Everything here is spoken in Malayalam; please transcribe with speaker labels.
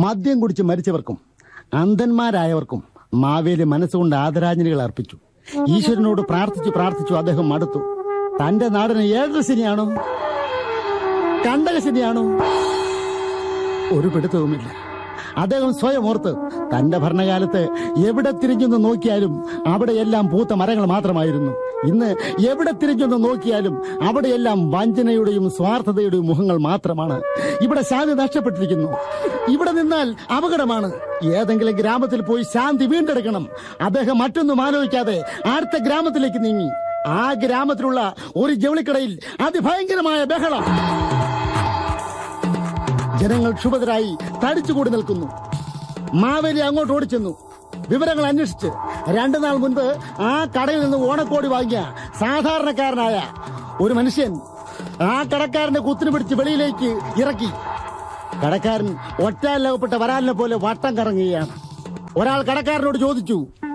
Speaker 1: മദ്യം കുടിച്ച് മരിച്ചവർക്കും അന്ധന്മാരായവർക്കും മാവേലി മനസ്സുകൊണ്ട് ആദരാഞ്ജലികൾ അർപ്പിച്ചു ഈശ്വരനോട് പ്രാർത്ഥിച്ചു പ്രാർത്ഥിച്ചു അദ്ദേഹം മടുത്തു തന്റെ നാടിന് ഏഴര ശനിയാണോ കണ്ടക ശനിയാണോ ഒരു പിടുത്തവുമില്ല അദ്ദേഹം സ്വയം ഓർത്ത് തന്റെ ഭരണകാലത്ത് എവിടെ തിരിഞ്ഞൊന്ന് നോക്കിയാലും അവിടെയെല്ലാം പൂത്ത മരങ്ങൾ മാത്രമായിരുന്നു ഇന്ന് എവിടെ തിരിഞ്ഞൊന്ന് നോക്കിയാലും അവിടെയെല്ലാം വഞ്ചനയുടെയും സ്വാർത്ഥതയുടെയും മുഖങ്ങൾ മാത്രമാണ് ഇവിടെ ശാന്തി നഷ്ടപ്പെട്ടിരിക്കുന്നു ഇവിടെ നിന്നാൽ അപകടമാണ് ഏതെങ്കിലും ഗ്രാമത്തിൽ പോയി ശാന്തി വീണ്ടെടുക്കണം അദ്ദേഹം മറ്റൊന്നും ആലോചിക്കാതെ അടുത്ത ഗ്രാമത്തിലേക്ക് നീങ്ങി ആ ഗ്രാമത്തിലുള്ള ഒരു ജൗളിക്കടയിൽ അതിഭയങ്കരമായ ബഹളം ജനങ്ങൾ ക്ഷുഭിതരായി തടിച്ചുകൂടി നിൽക്കുന്നു മാവേലി അങ്ങോട്ട് ഓടിച്ചെന്നു വിവരങ്ങൾ അന്വേഷിച്ച് രണ്ടു നാൾ മുൻപ് ആ കടയിൽ നിന്ന് ഓണക്കോടി വാങ്ങിയ സാധാരണക്കാരനായ ഒരു മനുഷ്യൻ ആ കടക്കാരന്റെ കുത്തിനു പിടിച്ച് വെളിയിലേക്ക് ഇറക്കി കടക്കാരൻ ഒറ്റാലകപ്പെട്ട വരാലിനെ പോലെ വട്ടം കറങ്ങുകയാണ് ഒരാൾ കടക്കാരനോട് ചോദിച്ചു